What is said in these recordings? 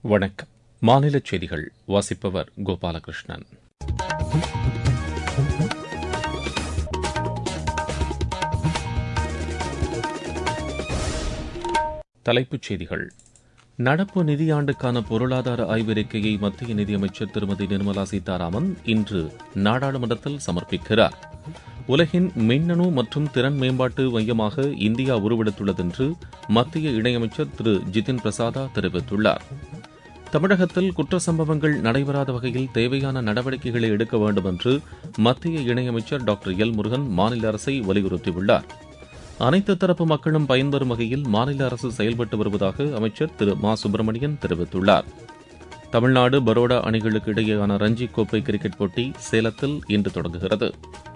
வணக்கம் மாநில செய்திகள் வாசிப்பவர் கோபாலகிருஷ்ணன் தலைப்புச் செய்திகள் நடப்பு நிதியாண்டுக்கான பொருளாதார ஆய்வறிக்கையை மத்திய நிதியமைச்சர் திருமதி நிர்மலா சீதாராமன் இன்று நாடாளுமன்றத்தில் சமர்ப்பிக்கிறார் உலகின் மின்னணு மற்றும் திறன் மேம்பாட்டு மையமாக இந்தியா உருவெடுத்துள்ளது என்று மத்திய இணையமைச்சர் திரு ஜிதின் பிரசாதா தெரிவித்துள்ளார் தமிழகத்தில் குற்ற சம்பவங்கள் நடைபெறாத வகையில் தேவையான நடவடிக்கைகளை எடுக்க வேண்டும் என்று மத்திய இணையமைச்சர் டாக்டர் எல் முருகன் மாநில அரசை வலியுறுத்தியுள்ளார் அனைத்து தரப்பு மக்களும் பயன்பெறும் வகையில் மாநில அரசு செயல்பட்டு வருவதாக அமைச்சர் திரு மா சுப்பிரமணியன் தெரிவித்துள்ளார் தமிழ்நாடு பரோடா அணிகளுக்கு இடையேயான ரஞ்சி கோப்பை கிரிக்கெட் போட்டி சேலத்தில் இன்று தொடங்குகிறது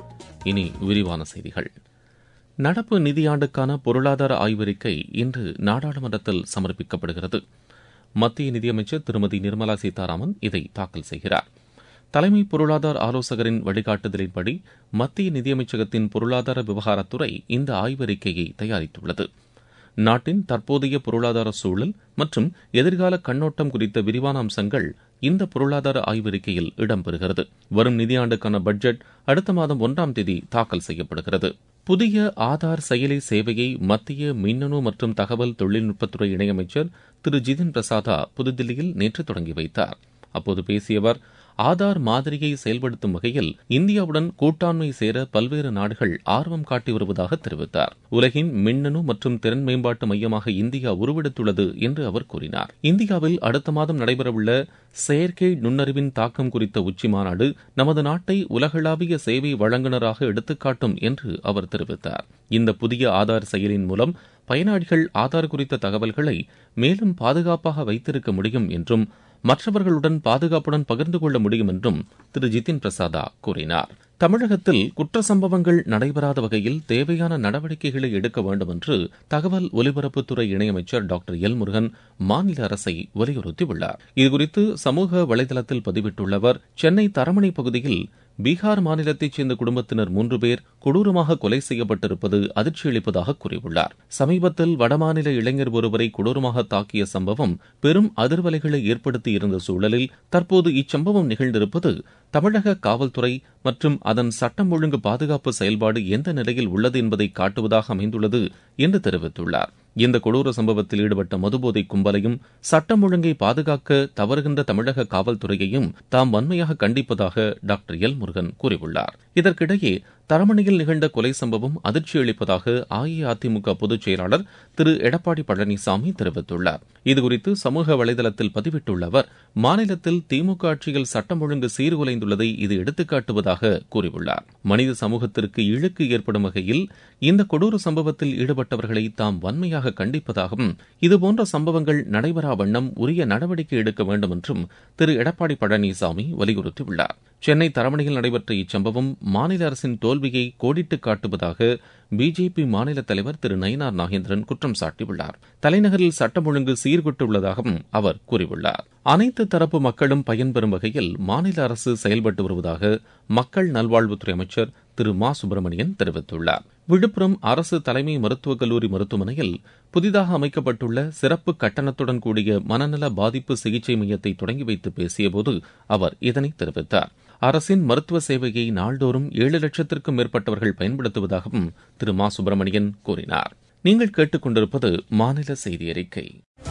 இனி விரிவான செய்திகள் நடப்பு நிதியாண்டுக்கான பொருளாதார ஆய்வறிக்கை இன்று நாடாளுமன்றத்தில் சமர்ப்பிக்கப்படுகிறது மத்திய நிதியமைச்சர் திருமதி நிர்மலா சீதாராமன் இதை தாக்கல் செய்கிறார் தலைமை பொருளாதார ஆலோசகரின் வழிகாட்டுதலின்படி மத்திய நிதியமைச்சகத்தின் பொருளாதார விவகாரத்துறை இந்த ஆய்வறிக்கையை தயாரித்துள்ளது நாட்டின் தற்போதைய பொருளாதார சூழல் மற்றும் எதிர்கால கண்ணோட்டம் குறித்த விரிவான அம்சங்கள் இந்த பொருளாதார ஆய்வறிக்கையில் இடம்பெறுகிறது வரும் நிதியாண்டுக்கான பட்ஜெட் அடுத்த மாதம் ஒன்றாம் தேதி தாக்கல் செய்யப்படுகிறது புதிய ஆதார் செயலி சேவையை மத்திய மின்னணு மற்றும் தகவல் தொழில்நுட்பத்துறை இணையமைச்சர் திரு ஜிதின் பிரசாதா புதுதில்லியில் நேற்று தொடங்கி வைத்தார் அப்போது பேசிய அவர் ஆதார் மாதிரியை செயல்படுத்தும் வகையில் இந்தியாவுடன் கூட்டாண்மை சேர பல்வேறு நாடுகள் ஆர்வம் காட்டி வருவதாக தெரிவித்தார் உலகின் மின்னணு மற்றும் திறன் மேம்பாட்டு மையமாக இந்தியா உருவெடுத்துள்ளது என்று அவர் கூறினார் இந்தியாவில் அடுத்த மாதம் நடைபெறவுள்ள செயற்கை நுண்ணறிவின் தாக்கம் குறித்த உச்சி மாநாடு நமது நாட்டை உலகளாவிய சேவை வழங்குநராக எடுத்துக்காட்டும் என்று அவர் தெரிவித்தார் இந்த புதிய ஆதார் செயலின் மூலம் பயனாளிகள் ஆதார் குறித்த தகவல்களை மேலும் பாதுகாப்பாக வைத்திருக்க முடியும் என்றும் மற்றவர்களுடன் பாதுகாப்புடன் பகிர்ந்து கொள்ள முடியும் என்றும் திரு ஜிதின் பிரசாதா கூறினார் தமிழகத்தில் குற்ற சம்பவங்கள் நடைபெறாத வகையில் தேவையான நடவடிக்கைகளை எடுக்க வேண்டும் என்று தகவல் ஒலிபரப்புத்துறை இணையமைச்சர் டாக்டர் எல் முருகன் மாநில அரசை வலியுறுத்தியுள்ளார் இதுகுறித்து சமூக வலைதளத்தில் பதிவிட்டுள்ள சென்னை தரமணி பகுதியில் பீகார் மாநிலத்தைச் சேர்ந்த குடும்பத்தினர் மூன்று பேர் கொடூரமாக கொலை செய்யப்பட்டிருப்பது அதிர்ச்சி அளிப்பதாக கூறியுள்ளார் சமீபத்தில் வடமாநில இளைஞர் ஒருவரை கொடூரமாக தாக்கிய சம்பவம் பெரும் அதிர்வலைகளை ஏற்படுத்தி இருந்த சூழலில் தற்போது இச்சம்பவம் நிகழ்ந்திருப்பது தமிழக காவல்துறை மற்றும் அதன் சட்டம் ஒழுங்கு பாதுகாப்பு செயல்பாடு எந்த நிலையில் உள்ளது என்பதை காட்டுவதாக அமைந்துள்ளது என்று தெரிவித்துள்ளார் இந்த கொடூர சம்பவத்தில் ஈடுபட்ட மதுபோதை கும்பலையும் சட்டம் ஒழுங்கை பாதுகாக்க தவறுகின்ற தமிழக காவல்துறையையும் தாம் வன்மையாக கண்டிப்பதாக டாக்டர் எல் முருகன் கூறியுள்ளார் இதற்கிடையே தரமணியில் நிகழ்ந்த கொலை சம்பவம் அதிர்ச்சி அளிப்பதாக அஇஅதிமுக பொதுச் செயலாளர் திரு எடப்பாடி பழனிசாமி தெரிவித்துள்ளார் இதுகுறித்து சமூக வலைதளத்தில் பதிவிட்டுள்ள அவர் மாநிலத்தில் திமுக ஆட்சியில் சட்டம் ஒழுங்கு சீர்குலைந்துள்ளதை இது எடுத்துக்காட்டுவதாக கூறியுள்ளார் மனித சமூகத்திற்கு இழுக்கு ஏற்படும் வகையில் இந்த கொடூர சம்பவத்தில் ஈடுபட்டவர்களை தாம் வன்மையாக கண்டிப்பதாகவும் இதுபோன்ற சம்பவங்கள் நடைபெறா வண்ணம் உரிய நடவடிக்கை எடுக்க வேண்டும் என்றும் திரு எடப்பாடி பழனிசாமி வலியுறுத்தியுள்ளார் சென்னை தரமணியில் நடைபெற்ற இச்சம்பவம் மாநில அரசின் தோல்வியை கோடிட்டு காட்டுவதாக பிஜேபி மாநில தலைவர் திரு நயினார் நாகேந்திரன் குற்றம் சாட்டியுள்ளார் தலைநகரில் சட்டம் ஒழுங்கு சீர்குட்டுள்ளதாகவும் அவர் கூறியுள்ளார் அனைத்து தரப்பு மக்களும் பயன்பெறும் வகையில் மாநில அரசு செயல்பட்டு வருவதாக மக்கள் நல்வாழ்வுத்துறை அமைச்சர் திரு மா சுப்பிரமணியன் தெரிவித்துள்ளார் விழுப்புரம் அரசு தலைமை மருத்துவக் கல்லூரி மருத்துவமனையில் புதிதாக அமைக்கப்பட்டுள்ள சிறப்பு கட்டணத்துடன் கூடிய மனநல பாதிப்பு சிகிச்சை மையத்தை தொடங்கி வைத்து பேசியபோது அவர் இதனை தெரிவித்தார் அரசின் மருத்துவ சேவையை நாள்தோறும் ஏழு லட்சத்திற்கும் மேற்பட்டவர்கள் பயன்படுத்துவதாகவும் திரு மா சுப்பிரமணியன் கூறினார் நீங்கள் கேட்டுக்கொண்டிருப்பது மாநில செய்தி அறிக்கை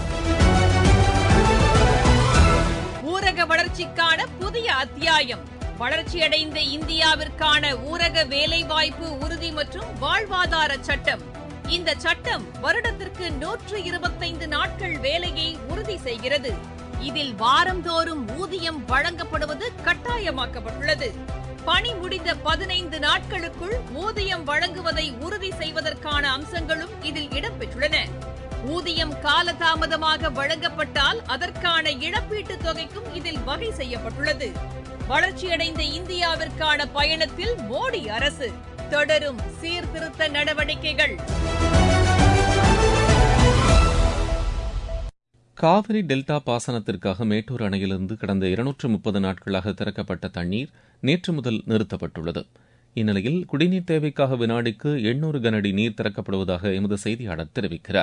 ஊரக வளர்ச்சிக்கான புதிய அத்தியாயம் வளர்ச்சியடைந்த இந்தியாவிற்கான ஊரக வேலைவாய்ப்பு உறுதி மற்றும் வாழ்வாதார சட்டம் இந்த சட்டம் வருடத்திற்கு நூற்று இருபத்தைந்து நாட்கள் வேலையை உறுதி செய்கிறது இதில் வாரந்தோறும் ஊதியம் வழங்கப்படுவது கட்டாயமாக்கப்பட்டுள்ளது பணி முடிந்த பதினைந்து நாட்களுக்குள் ஊதியம் வழங்குவதை உறுதி செய்வதற்கான அம்சங்களும் இதில் இடம்பெற்றுள்ளன ஊதியம் காலதாமதமாக வழங்கப்பட்டால் அதற்கான இழப்பீட்டுத் தொகைக்கும் இதில் வகை செய்யப்பட்டுள்ளது வளர்ச்சியடைந்த இந்தியாவிற்கான பயணத்தில் மோடி அரசு தொடரும் சீர்திருத்த நடவடிக்கைகள் காவிரி டெல்டா பாசனத்திற்காக மேட்டூர் அணையிலிருந்து கடந்த இருநூற்று முப்பது நாட்களாக திறக்கப்பட்ட தண்ணீர் நேற்று முதல் நிறுத்தப்பட்டுள்ளது இந்நிலையில் குடிநீர் தேவைக்காக வினாடிக்கு எண்ணூறு கனஅடி நீர் திறக்கப்படுவதாக எமது செய்தியாளர் தெரிவிக்கிறார்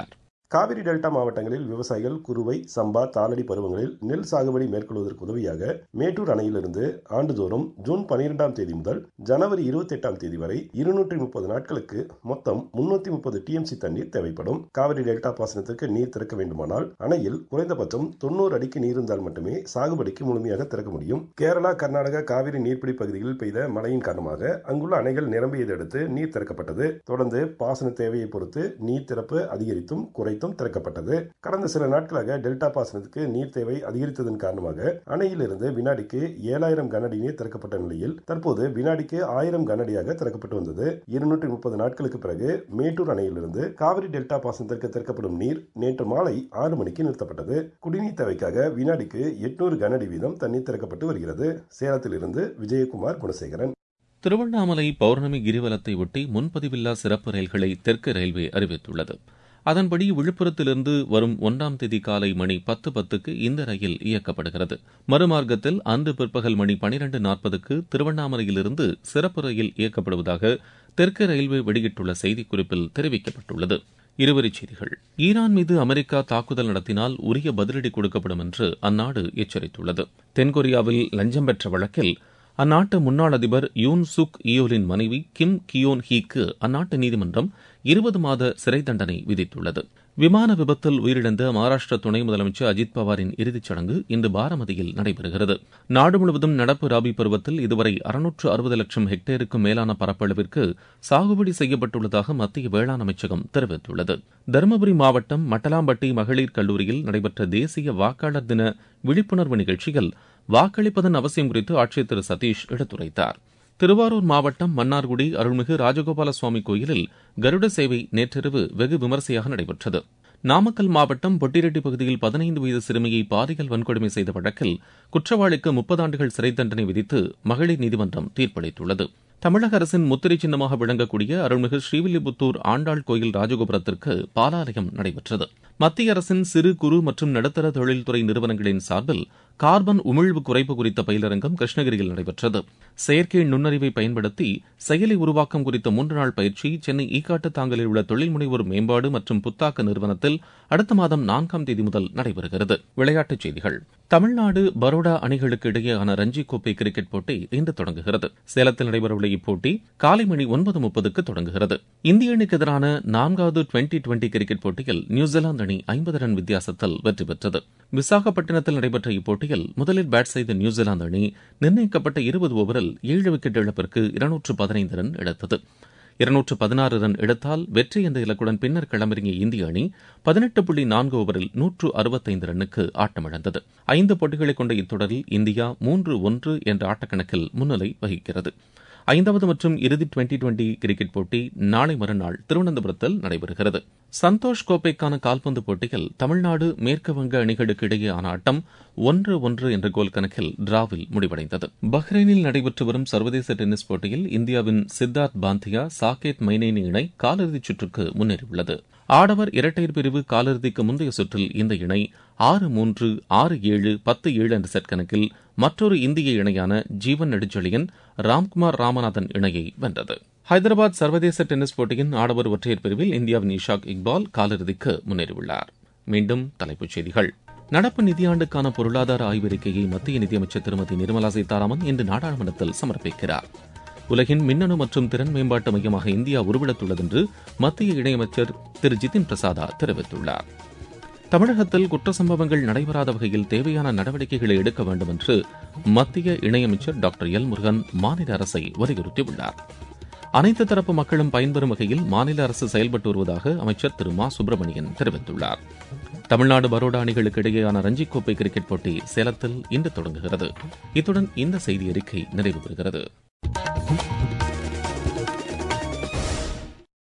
காவிரி டெல்டா மாவட்டங்களில் விவசாயிகள் குறுவை சம்பா தாளடி பருவங்களில் நெல் சாகுபடி மேற்கொள்வதற்கு உதவியாக மேட்டூர் அணையிலிருந்து ஆண்டுதோறும் ஜூன் பனிரெண்டாம் தேதி முதல் ஜனவரி இருபத்தி எட்டாம் தேதி வரை இருநூற்றி முப்பது நாட்களுக்கு மொத்தம் முன்னூத்தி முப்பது டிஎம்சி தண்ணீர் தேவைப்படும் காவிரி டெல்டா பாசனத்திற்கு நீர் திறக்க வேண்டுமானால் அணையில் குறைந்தபட்சம் தொண்ணூறு அடிக்கு நீர் இருந்தால் மட்டுமே சாகுபடிக்கு முழுமையாக திறக்க முடியும் கேரளா கர்நாடகா காவிரி நீர்பிடி பகுதிகளில் பெய்த மழையின் காரணமாக அங்குள்ள அணைகள் நிரம்பியதை அடுத்து நீர் திறக்கப்பட்டது தொடர்ந்து பாசன தேவையை பொறுத்து நீர் திறப்பு அதிகரித்தும் குறை குறைத்தும் திறக்கப்பட்டது கடந்த சில நாட்களாக டெல்டா பாசனத்துக்கு நீர் தேவை அதிகரித்ததன் காரணமாக அணையிலிருந்து வினாடிக்கு ஏழாயிரம் கனஅடி நீர் திறக்கப்பட்ட நிலையில் தற்போது வினாடிக்கு ஆயிரம் கனஅடியாக திறக்கப்பட்டு வந்தது இருநூற்றி முப்பது நாட்களுக்கு பிறகு மேட்டூர் அணையிலிருந்து காவிரி டெல்டா பாசனத்திற்கு திறக்கப்படும் நீர் நேற்று மாலை ஆறு மணிக்கு நிறுத்தப்பட்டது குடிநீர் தேவைக்காக வினாடிக்கு எட்நூறு கனஅடி வீதம் தண்ணீர் திறக்கப்பட்டு வருகிறது சேலத்திலிருந்து விஜயகுமார் குணசேகரன் திருவண்ணாமலை பௌர்ணமி கிரிவலத்தை ஒட்டி முன்பதிவில்லா சிறப்பு ரயில்களை தெற்கு ரயில்வே அறிவித்துள்ளது அதன்படி விழுப்புரத்திலிருந்து வரும் ஒன்றாம் தேதி காலை மணி பத்து பத்துக்கு இந்த ரயில் இயக்கப்படுகிறது மறுமார்க்கத்தில் அன்று பிற்பகல் மணி பனிரெண்டு நாற்பதுக்கு திருவண்ணாமலையிலிருந்து சிறப்பு ரயில் இயக்கப்படுவதாக தெற்கு ரயில்வே வெளியிட்டுள்ள செய்திக்குறிப்பில் தெரிவிக்கப்பட்டுள்ளது இருவரிச் செய்திகள் ஈரான் மீது அமெரிக்கா தாக்குதல் நடத்தினால் உரிய பதிலடி கொடுக்கப்படும் என்று அந்நாடு எச்சரித்துள்ளது தென்கொரியாவில் லஞ்சம் பெற்ற வழக்கில் அந்நாட்டு முன்னாள் அதிபர் யூன் சுக் இயோலின் மனைவி கிம் கியோன் ஹீக்கு அந்நாட்டு நீதிமன்றம் இருபது மாத சிறை தண்டனை விதித்துள்ளது விமான விபத்தில் உயிரிழந்த மகாராஷ்டிர துணை முதலமைச்சர் அஜித் பவாரின் இறுதிச் சடங்கு இன்று பாரமதியில் நடைபெறுகிறது நாடு முழுவதும் நடப்பு ராபி பருவத்தில் இதுவரை அறுநூற்று அறுபது லட்சம் ஹெக்டேருக்கும் மேலான பரப்பளவிற்கு சாகுபடி செய்யப்பட்டுள்ளதாக மத்திய வேளாண் அமைச்சகம் தெரிவித்துள்ளது தருமபுரி மாவட்டம் மட்டலாம்பட்டி மகளிர் கல்லூரியில் நடைபெற்ற தேசிய வாக்காளர் தின விழிப்புணர்வு நிகழ்ச்சியில் வாக்களிப்பதன் அவசியம் குறித்து ஆட்சியர் திரு சதீஷ் எடுத்துரைத்தார் திருவாரூர் மாவட்டம் மன்னார்குடி அருள்மிகு ராஜகோபால சுவாமி கோயிலில் கருட சேவை நேற்றிரவு வெகு விமரிசையாக நடைபெற்றது நாமக்கல் மாவட்டம் பொட்டிரெட்டி பகுதியில் பதினைந்து வயது சிறுமியை பாலியல் வன்கொடுமை செய்த வழக்கில் குற்றவாளிக்கு முப்பது ஆண்டுகள் சிறை தண்டனை விதித்து மகளிர் நீதிமன்றம் தீர்ப்பளித்துள்ளது தமிழக அரசின் முத்திரை சின்னமாக விளங்கக்கூடிய அருள்மிகு ஸ்ரீவில்லிபுத்தூர் ஆண்டாள் கோயில் ராஜகோபுரத்திற்கு பாலாலயம் நடைபெற்றது மத்திய அரசின் சிறு குறு மற்றும் நடுத்தர தொழில்துறை நிறுவனங்களின் சார்பில் கார்பன் உமிழ்வு குறைப்பு குறித்த பயிலரங்கம் கிருஷ்ணகிரியில் நடைபெற்றது செயற்கை நுண்ணறிவை பயன்படுத்தி செயலி உருவாக்கம் குறித்த மூன்று நாள் பயிற்சி சென்னை ஈக்காட்டு தாங்கலில் உள்ள தொழில் முனைவோர் மேம்பாடு மற்றும் புத்தாக்க நிறுவனத்தில் அடுத்த மாதம் நான்காம் தேதி முதல் நடைபெறுகிறது விளையாட்டுச் செய்திகள் தமிழ்நாடு பரோடா அணிகளுக்கு இடையேயான ரஞ்சி கோப்பை கிரிக்கெட் போட்டி இன்று தொடங்குகிறது சேலத்தில் நடைபெறவுள்ள இப்போட்டி காலை மணி ஒன்பது முப்பதுக்கு தொடங்குகிறது இந்திய அணிக்கு எதிரான நான்காவது டுவெண்டி டுவெண்டி கிரிக்கெட் போட்டியில் நியூசிலாந்து அணி ஐம்பது ரன் வித்தியாசத்தில் வெற்றி பெற்றது விசாகப்பட்டினத்தில் நடைபெற்ற இப்போட்டியில் முதலில் பேட் செய்த நியூசிலாந்து அணி நிர்ணயிக்கப்பட்ட இருபது ஓவரில் ஏழு விக்கெட் இழப்பிற்கு இருநூற்று பதினைந்து ரன் எடுத்தது இருநூற்று பதினாறு ரன் எடுத்தால் வெற்றி என்ற இலக்குடன் பின்னர் களமிறங்கிய இந்திய அணி பதினெட்டு புள்ளி நான்கு ஓவரில் நூற்று அறுபத்தைந்து ரன்னுக்கு ஆட்டமிழந்தது ஐந்து போட்டிகளை கொண்ட இத்தொடரில் இந்தியா மூன்று ஒன்று என்ற ஆட்டக்கணக்கில் முன்னிலை வகிக்கிறது ஐந்தாவது மற்றும் இறுதி டுவெண்டி டுவெண்டி கிரிக்கெட் போட்டி நாளை மறுநாள் திருவனந்தபுரத்தில் நடைபெறுகிறது சந்தோஷ் கோப்பைக்கான கால்பந்து போட்டியில் தமிழ்நாடு மேற்கு வங்க அணிகளுக்கு இடையேயான ஆட்டம் ஒன்று ஒன்று என்ற கோல் கணக்கில் டிராவில் முடிவடைந்தது பஹ்ரைனில் நடைபெற்று வரும் சர்வதேச டென்னிஸ் போட்டியில் இந்தியாவின் சித்தார்த் பாந்தியா சாகேத் மைனேனி இணை காலிறுதிச் சுற்றுக்கு முன்னேறியுள்ளது ஆடவர் இரட்டையர் பிரிவு காலிறுதிக்கு முந்தைய சுற்றில் இந்த இணை ஆறு மூன்று ஆறு ஏழு பத்து ஏழு என்ற செட் கணக்கில் மற்றொரு இந்திய இணையான ஜீவன் நெடுஞ்செழியன் ராம்குமார் ராமநாதன் இணையை வென்றது ஹைதராபாத் சர்வதேச டென்னிஸ் போட்டியின் ஆடவர் ஒற்றையர் பிரிவில் இந்தியாவின் இஷாக் இக்பால் காலிறுதிக்கு முன்னேறியுள்ளார் மீண்டும் தலைப்புச் செய்திகள் நடப்பு நிதியாண்டுக்கான பொருளாதார ஆய்வறிக்கையை மத்திய நிதியமைச்சர் திருமதி நிர்மலா சீதாராமன் இன்று நாடாளுமன்றத்தில் சமர்ப்பிக்கிறார் உலகின் மின்னணு மற்றும் திறன் மேம்பாட்டு மையமாக இந்தியா உருவெடுத்துள்ளது என்று மத்திய இணையமைச்சர் திரு ஜிதின் பிரசாதா தெரிவித்துள்ளார் தமிழகத்தில் குற்ற சம்பவங்கள் நடைபெறாத வகையில் தேவையான நடவடிக்கைகளை எடுக்க வேண்டும் என்று மத்திய இணையமைச்சர் டாக்டர் எல் முருகன் மாநில அரசை வலியுறுத்தியுள்ளார் அனைத்து தரப்பு மக்களும் பயன்பெறும் வகையில் மாநில அரசு செயல்பட்டு வருவதாக அமைச்சர் திரு மா சுப்பிரமணியன் தெரிவித்துள்ளார் தமிழ்நாடு பரோடா அணிகளுக்கு இடையேயான ரஞ்சிக் கோப்பை கிரிக்கெட் போட்டி சேலத்தில் இன்று தொடங்குகிறது இத்துடன் இந்த செய்தி அறிக்கை நிறைவு பெறுகிறது